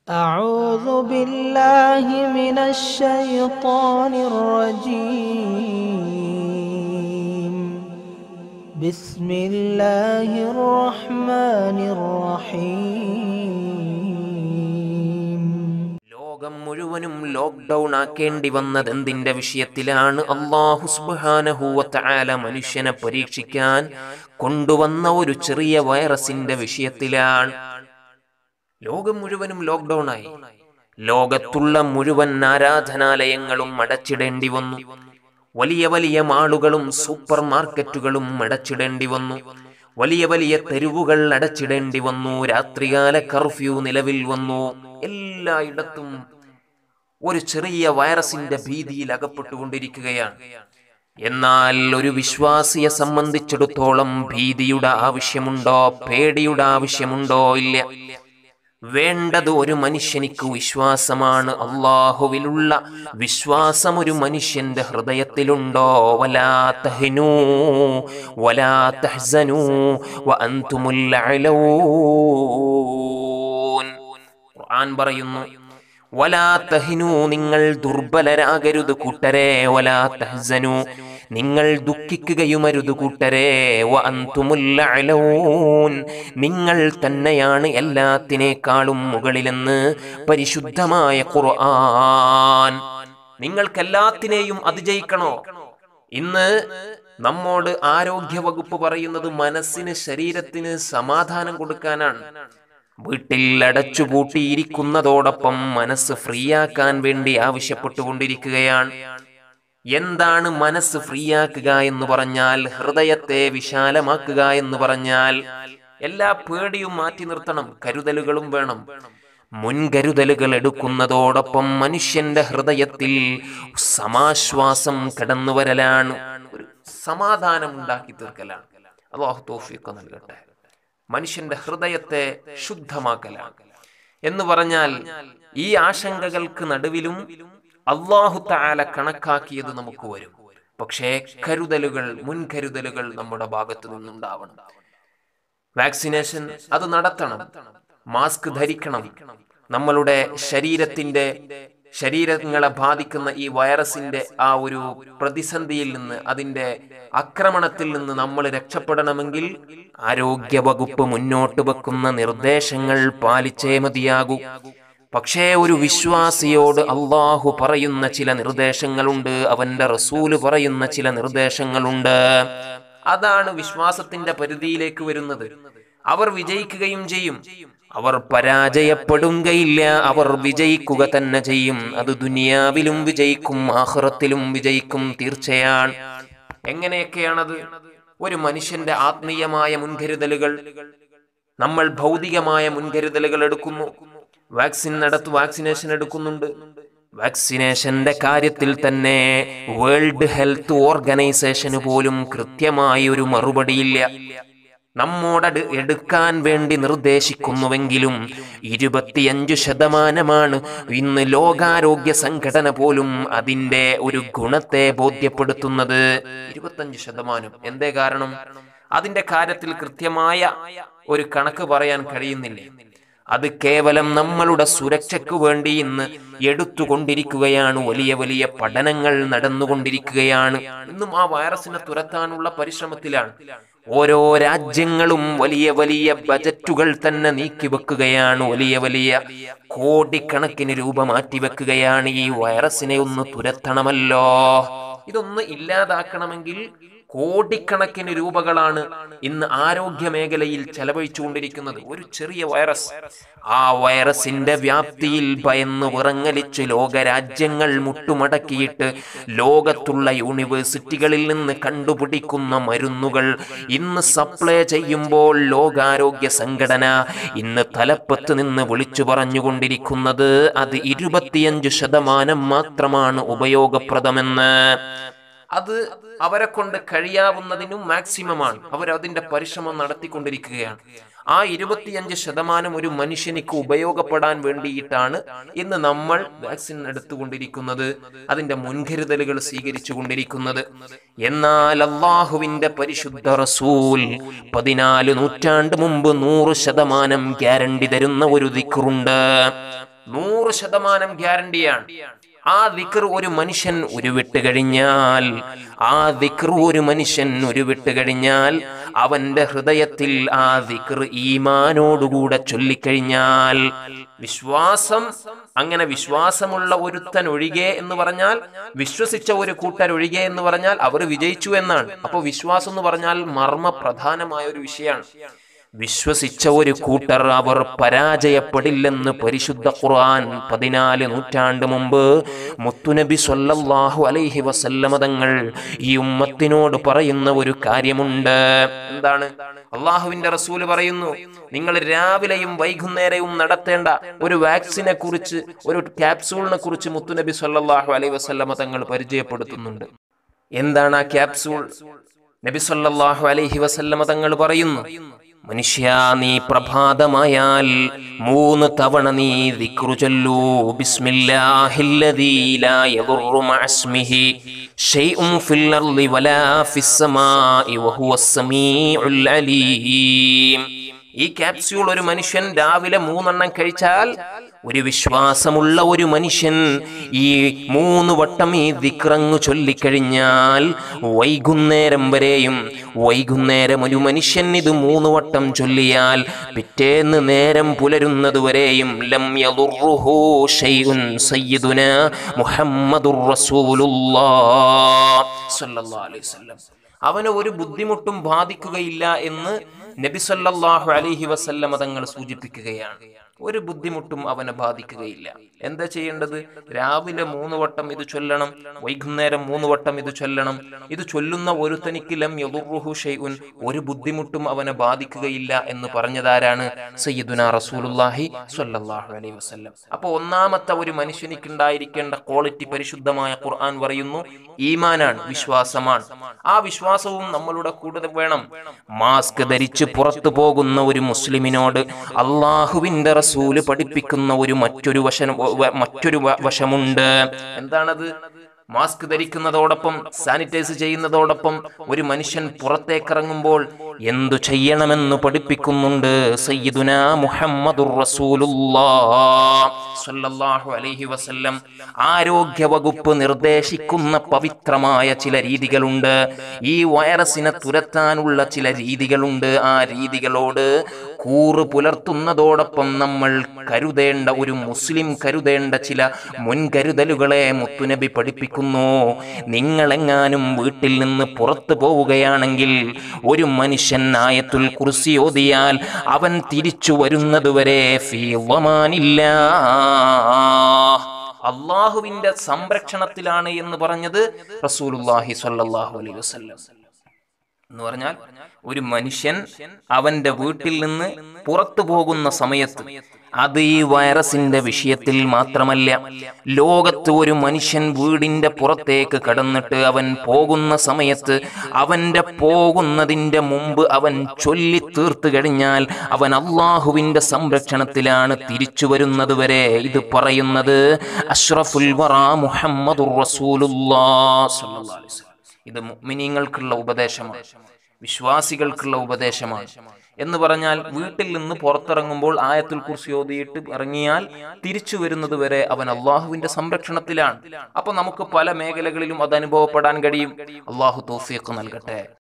أعوذ بالله من الشيطان الرجيم بسم الله الرحمن الرحيم ലോകം മുഴുവനും ലോക്ക്ഡൗൺ ആക്കേണ്ടി വന്നത് എന്തിന്റെ വിഷയത്തിലാണ് അള്ളാഹു സുബ്ഹാനഹുവത്തആല മനുഷ്യനെ പരീക്ഷിക്കാൻ കൊണ്ടുവന്ന ഒരു ചെറിയ വൈറസിന്റെ വിഷയത്തിലാണ് ലോകം മുഴുവനും ലോക്ക്ഡൗൺ ആയി ലോകത്തുള്ള മുഴുവൻ ആരാധനാലയങ്ങളും അടച്ചിടേണ്ടി വന്നു വലിയ വലിയ മാളുകളും സൂപ്പർ മാർക്കറ്റുകളും അടച്ചിടേണ്ടി വന്നു വലിയ വലിയ തെരുവുകൾ അടച്ചിടേണ്ടി വന്നു രാത്രികാല കർഫ്യൂ നിലവിൽ വന്നു എല്ലായിടത്തും ഒരു ചെറിയ വൈറസിന്റെ ഭീതിയിൽ അകപ്പെട്ടുകൊണ്ടിരിക്കുകയാണ് എന്നാൽ ഒരു വിശ്വാസിയെ സംബന്ധിച്ചിടത്തോളം ഭീതിയുടെ ആവശ്യമുണ്ടോ പേടിയുടെ ആവശ്യമുണ്ടോ ഇല്ല വേണ്ടത് ഒരു മനുഷ്യനിക്ക് വിശ്വാസമാണ് അള്ളാഹുവിലുള്ള വിശ്വാസം ഒരു മനുഷ്യന്റെ ഹൃദയത്തിലുണ്ടോ വലാ തഹ്നൂ വലാ തഹ്സനൂ വഅൻതുമുൽ അലൗൻ ഖുർആൻ പറയുന്നു വലാ തഹ്നൂ നിങ്ങൾ ദുർബലരാകരുത് കൂട്ടരെ വലാ തഹ്സനൂ നിങ്ങൾ ദുഃഖിക്കുകയുമരുത് കൂട്ടരെ വ അൻതുമുൽ അലൗൻ നിങ്ങൾ തന്നെയാണ് എല്ലാത്തിനേക്കാളും മുകളിലെന്ന് പരിശുദ്ധമായ ഖുർആൻ നിങ്ങൾക്കെല്ലാത്തിനെയും അതിജയിക്കണോ ഇന്ന് നമ്മോട് ആരോഗ്യ വകുപ്പ് പറയുന്നത് മനസ്സിന് ശരീരത്തിന് സമാധാനം കൊടുക്കാനാണ് വീട്ടിൽ അടച്ചുപൂട്ടിയിരിക്കുന്നതോടൊപ്പം മനസ്സ് ഫ്രീയാക്കാൻ വേണ്ടി ആവശ്യപ്പെട്ടുകൊണ്ടിരിക്കുകയാണ് എന്താണ് മനസ്സ് ഫ്രീയാക്കുക എന്ന് പറഞ്ഞാൽ ഹൃദയത്തെ വിശാലമാക്കുക എന്ന് പറഞ്ഞാൽ എല്ലാ പേടിയും മാറ്റി നിർത്തണം കരുതലുകളും വേണം മുൻകരുതലുകൾ എടുക്കുന്നതോടൊപ്പം മനുഷ്യന്റെ ഹൃദയത്തിൽ സമാശ്വാസം കടന്നു വരലാണ് ഒരു സമാധാനം ഉണ്ടാക്കി തീർക്കലാണ് അള്ളാഹു തോഫിയൊക്കെ നൽകട്ടെ മനുഷ്യന്റെ ഹൃദയത്തെ ശുദ്ധമാക്കലാണ് എന്ന് പറഞ്ഞാൽ ഈ ആശങ്കകൾക്ക് നടുവിലും അള്ളാഹു താല കണക്കാക്കിയത് നമുക്ക് വരും പക്ഷേ കരുതലുകൾ മുൻകരുതലുകൾ നമ്മുടെ ഭാഗത്തു നിന്നുണ്ടാവണം വാക്സിനേഷൻ അത് നടത്തണം മാസ്ക് ധരിക്കണം നമ്മളുടെ ശരീരത്തിന്റെ ശരീരങ്ങളെ ബാധിക്കുന്ന ഈ വൈറസിന്റെ ആ ഒരു പ്രതിസന്ധിയിൽ നിന്ന് അതിന്റെ ആക്രമണത്തിൽ നിന്ന് നമ്മൾ രക്ഷപ്പെടണമെങ്കിൽ ആരോഗ്യ വകുപ്പ് മുന്നോട്ട് വെക്കുന്ന നിർദ്ദേശങ്ങൾ പാലിച്ചേ മതിയാകൂ പക്ഷേ ഒരു വിശ്വാസിയോട് അള്ളാഹു പറയുന്ന ചില നിർദ്ദേശങ്ങളുണ്ട് അവന്റെ റസൂല് പറയുന്ന ചില നിർദ്ദേശങ്ങളുണ്ട് അതാണ് വിശ്വാസത്തിന്റെ പരിധിയിലേക്ക് വരുന്നത് അവർ വിജയിക്കുകയും ചെയ്യും അവർ പരാജയപ്പെടുകയില്ല അവർ വിജയിക്കുക തന്നെ ചെയ്യും അത് ദുനിയാവിലും വിജയിക്കും ആഹ്റത്തിലും വിജയിക്കും തീർച്ചയാണ് എങ്ങനെയൊക്കെയാണത് ഒരു മനുഷ്യന്റെ ആത്മീയമായ മുൻകരുതലുകൾ നമ്മൾ ഭൗതികമായ മുൻകരുതലുകൾ എടുക്കുന്നു വാക്സിൻ നടത്തു വാക്സിനേഷൻ എടുക്കുന്നുണ്ട് വാക്സിനേഷന്റെ കാര്യത്തിൽ തന്നെ വേൾഡ് ഹെൽത്ത് ഓർഗനൈസേഷന് പോലും കൃത്യമായ ഒരു മറുപടിയില്ല നമ്മോട് എടുക്കാൻ വേണ്ടി നിർദ്ദേശിക്കുന്നുവെങ്കിലും ഇരുപത്തിയഞ്ച് ശതമാനമാണ് ഇന്ന് ലോകാരോഗ്യ സംഘടന പോലും അതിന്റെ ഒരു ഗുണത്തെ ബോധ്യപ്പെടുത്തുന്നത് ഇരുപത്തഞ്ച് ശതമാനം എന്തേ കാരണം അതിന്റെ കാര്യത്തിൽ കൃത്യമായ ഒരു കണക്ക് പറയാൻ കഴിയുന്നില്ല അത് കേവലം നമ്മളുടെ സുരക്ഷയ്ക്ക് വേണ്ടി ഇന്ന് എടുത്തുകൊണ്ടിരിക്കുകയാണ് വലിയ വലിയ പഠനങ്ങൾ നടന്നുകൊണ്ടിരിക്കുകയാണ് ഇന്നും ആ വൈറസിനെ തുരത്താനുള്ള പരിശ്രമത്തിലാണ് ഓരോ രാജ്യങ്ങളും വലിയ വലിയ ബജറ്റുകൾ തന്നെ നീക്കി വെക്കുകയാണ് വലിയ വലിയ കോടിക്കണക്കിന് രൂപ മാറ്റി വെക്കുകയാണ് ഈ വൈറസിനെ ഒന്ന് തുരത്തണമല്ലോ ഇതൊന്ന് ഇല്ലാതാക്കണമെങ്കിൽ കോടിക്കണക്കിന് രൂപകളാണ് ഇന്ന് ആരോഗ്യ മേഖലയിൽ ചെലവഴിച്ചുകൊണ്ടിരിക്കുന്നത് ഒരു ചെറിയ വൈറസ് ആ വൈറസിന്റെ വ്യാപ്തിയിൽ ഭയന്ന് വിറങ്ങലിച്ച് ലോകരാജ്യങ്ങൾ മുട്ടുമടക്കിയിട്ട് ലോകത്തുള്ള യൂണിവേഴ്സിറ്റികളിൽ നിന്ന് കണ്ടുപിടിക്കുന്ന മരുന്നുകൾ ഇന്ന് സപ്ലൈ ചെയ്യുമ്പോൾ ലോകാരോഗ്യ സംഘടന ഇന്ന് തലപ്പത്ത് നിന്ന് വിളിച്ചു പറഞ്ഞുകൊണ്ടിരിക്കുന്നത് അത് ഇരുപത്തിയഞ്ച് ശതമാനം മാത്രമാണ് ഉപയോഗപ്രദമെന്ന് അത് അവരെ കൊണ്ട് കഴിയാവുന്നതിനും മാക്സിമമാണ് അവർ അതിന്റെ പരിശ്രമം നടത്തിക്കൊണ്ടിരിക്കുകയാണ് ആ ഇരുപത്തിയഞ്ച് ശതമാനം ഒരു മനുഷ്യനിക്ക് ഉപയോഗപ്പെടാൻ വേണ്ടിയിട്ടാണ് ഇന്ന് നമ്മൾ വാക്സിൻ എടുത്തുകൊണ്ടിരിക്കുന്നത് അതിന്റെ മുൻകരുതലുകൾ സ്വീകരിച്ചു കൊണ്ടിരിക്കുന്നത് എന്നാൽ അള്ളാഹുവിന്റെ പരിശുദ്ധ റസൂൽ പതിനാല് നൂറ്റാണ്ട് മുമ്പ് നൂറ് ശതമാനം ഗ്യാരണ്ടി തരുന്ന ഒരു ദിക്റുണ്ട് നൂറ് ശതമാനം ഗ്യാരണ്ടിയാണ് ആ ദിക്ർ ഒരു മനുഷ്യൻ ഉരുവിട്ട് കഴിഞ്ഞാൽ ആ ദിക്ർ ഒരു മനുഷ്യൻ ഉരുവിട്ട് കഴിഞ്ഞാൽ അവന്റെ ഹൃദയത്തിൽ ആ ദിക്ർ ഈമാനോടുകൂടെ ചൊല്ലിക്കഴിഞ്ഞാൽ വിശ്വാസം അങ്ങനെ വിശ്വാസമുള്ള ഒരുത്തൻ ഒഴികെ എന്ന് പറഞ്ഞാൽ വിശ്വസിച്ച ഒരു കൂട്ടർ ഒഴികെ എന്ന് പറഞ്ഞാൽ അവർ വിജയിച്ചു എന്നാണ് അപ്പോൾ വിശ്വാസം എന്ന് പറഞ്ഞാൽ മർമ്മ പ്രധാനമായ ഒരു വിഷയമാണ് വിശ്വസിച്ച ഒരു കൂട്ടർ അവർ പരാജയപ്പെടില്ലെന്ന് പരിശുദ്ധ ഖുർആൻ പതിനാല് നൂറ്റാണ്ട് മുമ്പ് മുത്തുനബി സല്ലല്ലാഹു അലൈഹി വസല്ലമ തങ്ങൾ ഈ ഉമ്മത്തിനോട് പറയുന്ന ഒരു കാര്യമുണ്ട് എന്താണ് അള്ളാഹുവിന്റെ റസൂല് പറയുന്നു നിങ്ങൾ രാവിലെയും വൈകുന്നേരവും നടത്തേണ്ട ഒരു വാക്സിനെ കുറിച്ച് ഒരു ക്യാപ്സൂളിനെ കുറിച്ച് മുത്തുനബി സല്ലല്ലാഹു അലൈഹി വസല്ലമ തങ്ങൾ പരിചയപ്പെടുത്തുന്നുണ്ട് എന്താണ് ആ ക്യാപ്സൂൾ നബി സല്ലല്ലാഹു അലൈഹി വസല്ലമ തങ്ങൾ പറയുന്നു മനുഷ്യ നീ പ്രഭാതമായാൽ മൂന്ന് തവണ നീ ദിക്റു ചൊല്ലൂ ബിസ്മില്ലാഹില്ലദീ ലാ യദുറു മഅസ്മിഹി ഷൈഉൻ ഫിൽ അർളി വലാ ഫിസ് സമാഇ വഹുവസ് സമീഉൽ അലീം ഈ ക്യാപ്സ്യൂൾ ഒരു മനുഷ്യൻ രാവിലെ മൂന്നെണ്ണം കഴിച്ചാൽ ഒരു വിശ്വാസമുള്ള ഒരു മനുഷ്യൻ ഈ മൂന്ന് വട്ടം ഈ ദിക്റങ്ങു ചൊല്ലിക്കഴിഞ്ഞാൽ വൈകുന്നേരം വരെയും വൈകുന്നേരം ഒരു മനുഷ്യൻ ഇത് മൂന്ന് വട്ടം ചൊല്ലിയാൽ പിറ്റേന്ന് നേരം പുലരുന്നതുവരെയും ലം യദുർറുഹു ഷൈഉൻ സയ്യിദുന മുഹമ്മദുർ റസൂലുള്ളാഹ് സ്വല്ലല്ലാഹു അലൈഹി വസല്ലം അവന് ഒരു ബുദ്ധിമുട്ടും ബാധിക്കുകയില്ല എന്ന് നബി സല്ലല്ലാഹു അലൈഹി വസല്ലമ തങ്ങൾ സൂചിപ്പിക്കുകയാണ് ഒരു ബുദ്ധിമുട്ടും അവനെ ബാധിക്കുകയില്ല എന്താ ചെയ്യേണ്ടത് രാവിലെ മൂന്ന് വട്ടം ഇത് ചൊല്ലണം വൈകുന്നേരം മൂന്ന് വട്ടം ഇത് ചൊല്ലണം ഇത് ചൊല്ലുന്ന ഒരുത്തനിക്ക് ലം യദുർറുഹു ഷൈഉൻ ഒരു ബുദ്ധിമുട്ടും അവനെ ബാധിക്കുകയില്ല എന്ന് പറഞ്ഞതാരാണ് സയ്യിദുന റസൂലുള്ളാഹി സ്വല്ലല്ലാഹു അലൈഹി വസല്ലം അപ്പോൾ ഒന്നാമത്തെ ഒരു മനുഷ്യനിക്ക് ഉണ്ടായിരിക്കേണ്ട ക്വാളിറ്റി പരിശുദ്ധമായ ഖുർആൻ പറയുന്നു ഈമാനാണ് വിശ്വാസമാണ് ആ വിശ്വാസവും നമ്മളുടെ കൂടെ വേണം മാസ്ക് ധരിച്ച് പുറത്തു പോകുന്ന ഒരു മുസ്ലിമിനോട് അള്ളാഹുവിന്റെ റസൂല് പഠിപ്പിക്കുന്ന ഒരു മറ്റൊരു വശം വ- മറ്റൊരു വ- വശമുണ്ട് എന്താണത് മാസ്ക് ധരിക്കുന്നതോടൊപ്പം സാനിറ്റൈസ് ചെയ്യുന്നതോടൊപ്പം ഒരു മനുഷ്യൻ പുറത്തേക്കിറങ്ങുമ്പോൾ എന്തു ചെയ്യണമെന്ന് പഠിപ്പിക്കുന്നുണ്ട് സയ്യിദുന മുഹമ്മദുർ റസൂലുള്ളാഹ് സ്വല്ലല്ലാഹു അലൈഹി വസല്ലം ആരോഗ്യ വകുപ്പ് നിർദ്ദേശിക്കുന്ന പവിത്രമായ ചില രീതികളുണ്ട് ഈ വൈറസിനെ തുരത്താനുള്ള ചില രീതികളുണ്ട് ആ രീതികളോട് കൂറ് പുലർത്തുന്നതോടൊപ്പം നമ്മൾ കരുതേണ്ട ഒരു മുസ്ലിം കരുതേണ്ട ചില മുൻകരുതലുകളെ മുത്തുനബി പഠിപ്പിക്കുന്നു നിങ്ങളെങ്ങാനും വീട്ടിൽ നിന്ന് പുറത്തു പോവുകയാണെങ്കിൽ ഒരു മനുഷ്യൻ ആയത്തുൽ കുർസി ഓതിയാൽ അവൻ തിരിച്ചു വരുന്നതുവരെ ഫീ വമാനില്ലാ അള്ളാഹുവിന്റെ സംരക്ഷണത്തിലാണ് എന്ന് പറഞ്ഞത് റസൂലുള്ളാഹി സ്വല്ലല്ലാഹു അലൈഹി വസല്ലം എന്ന് പറഞ്ഞാൽ ഒരു മനുഷ്യൻ അവന്റെ വീട്ടിൽ നിന്ന് പുറത്തു പോകുന്ന സമയത്ത് അത് ഈ വൈറസിന്റെ വിഷയത്തിൽ മാത്രമല്ല ലോകത്ത് ഒരു മനുഷ്യൻ വീടിന്റെ പുറത്തേക്ക് കടന്നിട്ട് അവൻ പോകുന്ന സമയത്ത് അവന്റെ പോകുന്നതിന്റെ മുമ്പ് അവൻ ചൊല്ലി തീർത്തു കഴിഞ്ഞാൽ അവൻ അള്ളാഹുവിന്റെ സംരക്ഷണത്തിലാണ് തിരിച്ചു വരുന്നത് വരെ ഇത് പറയുന്നത് അഷ്റഫുൽ വറ മുഹമ്മദുർ റസൂലുള്ളാഹ് സ്വല്ലല്ലാഹു അലൈഹി വസല്ലം. ഇത് മുഅ്മിനീങ്ങൾക്കുള്ള ഉപദേശമാണ് വിശ്വാസികൾക്കുള്ള ഉപദേശമാണ് എന്ന് പറഞ്ഞാൽ വീട്ടിൽ നിന്ന് പുറത്തിറങ്ങുമ്പോൾ ആയത്തുൽ കുർസി ഓതിയിട്ട് ഇറങ്ങിയാൽ തിരിച്ചു വരുന്നത് വരെ അവൻ അള്ളാഹുവിന്റെ സംരക്ഷണത്തിലാണ് അപ്പൊ നമുക്ക് പല മേഖലകളിലും അത് അനുഭവപ്പെടാൻ കഴിയും അള്ളാഹു തോഫിയൊക്കെ നൽകട്ടെ